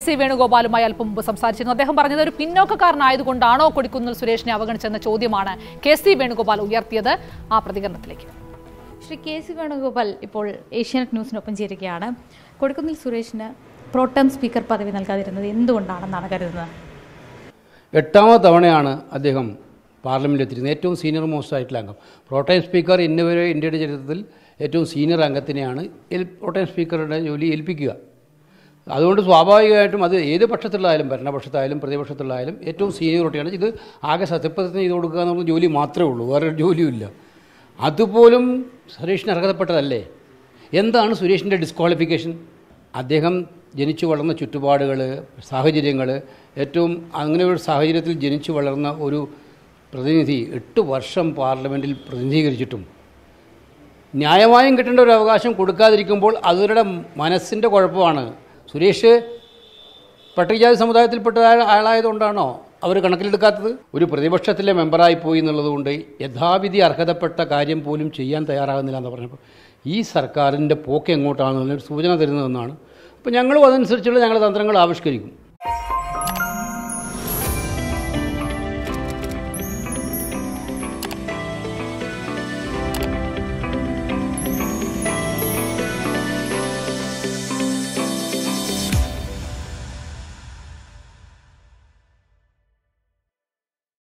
C വേണുഗോപാലുമായി അല്പം മുമ്പ് സംസാരിച്ചിരുന്നു അദ്ദേഹം പറഞ്ഞത് ഒരു പിന്നോക്കക്കാരനായതുകൊണ്ടാണോ കൊടിക്കുന്നിൽ സുരേഷിനെ അവഗണിച്ചെന്ന ചോദ്യമാണ് കെ സി വേണുഗോപാൽ ഉയർത്തിയത് ആ പ്രതികരണത്തിലേക്ക് ശ്രീ കെ സി വേണുഗോപാൽ ഇപ്പോൾ ഏഷ്യാനെറ്റ് ന്യൂസിനൊപ്പം ചേരുകയാണ് കൊടുക്കുന്നിൽ സുരേഷിന് പ്രോട്ടം സ്പീക്കർ പദവി നൽകാതിരുന്നത് എന്തുകൊണ്ടാണെന്നാണ് കരുതുന്നത് എട്ടാമത് തവണയാണ് അദ്ദേഹം പാർലമെൻറ്റിൽ എത്തിയിരുന്നത് ഏറ്റവും സീനിയർ മോസ്റ്റ് ആയിട്ടുള്ള അംഗം പ്രോട്ടൈം സ്പീക്കർ ഇന്നുവരെ ഇന്ത്യയുടെ ചരിത്രത്തിൽ ഏറ്റവും സീനിയർ അംഗത്തിനെയാണ് എൽ പ്രോട്ടൈം സ്പീക്കറുടെ ജോലി ഏൽപ്പിക്കുക അതുകൊണ്ട് സ്വാഭാവികമായിട്ടും അത് ഏത് പക്ഷത്തുള്ളതായാലും ഭരണപക്ഷത്തായാലും പ്രതിപക്ഷത്തുള്ളതായാലും ഏറ്റവും സീനിയോറിറ്റിയാണ് ഇത് ആകെ സത്യപ്രതിജ്ഞ ചെയ്ത് കൊടുക്കുക എന്നുള്ള ജോലി മാത്രമേ ഉള്ളൂ വേറെ ജോലിയുമില്ല അതുപോലും സുരേഷിന് അർഹതപ്പെട്ടതല്ലേ എന്താണ് സുരേഷിൻ്റെ ഡിസ്ക്വാളിഫിക്കേഷൻ അദ്ദേഹം ജനിച്ചു വളർന്ന ചുറ്റുപാടുകൾ സാഹചര്യങ്ങൾ ഏറ്റവും അങ്ങനെ ഒരു സാഹചര്യത്തിൽ ജനിച്ചു വളർന്ന ഒരു പ്രതിനിധി എട്ട് വർഷം പാർലമെൻറ്റിൽ പ്രതിനിധീകരിച്ചിട്ടും ന്യായമായും കിട്ടേണ്ട ഒരു അവകാശം കൊടുക്കാതിരിക്കുമ്പോൾ അവരുടെ മനസ്സിൻ്റെ കുഴപ്പമാണ് സുരേഷ് പട്ടികജാതി സമുദായത്തിൽപ്പെട്ട ആൾ- ആളായതുകൊണ്ടാണോ അവർ കണക്കിലെടുക്കാത്തത് ഒരു പ്രതിപക്ഷത്തിലെ മെമ്പറായി പോയി എന്നുള്ളതുകൊണ്ട് യഥാവിധി അർഹതപ്പെട്ട കാര്യം പോലും ചെയ്യാൻ തയ്യാറാകുന്നില്ല എന്ന് പറഞ്ഞപ്പോൾ ഈ സർക്കാരിൻ്റെ പോക്ക് എങ്ങോട്ടാണെന്നൊരു സൂചന തരുന്നതെന്നാണ് അപ്പോൾ ഞങ്ങളും അതനുസരിച്ചുള്ള ഞങ്ങളുടെ തന്ത്രങ്ങൾ ആവിഷ്കരിക്കും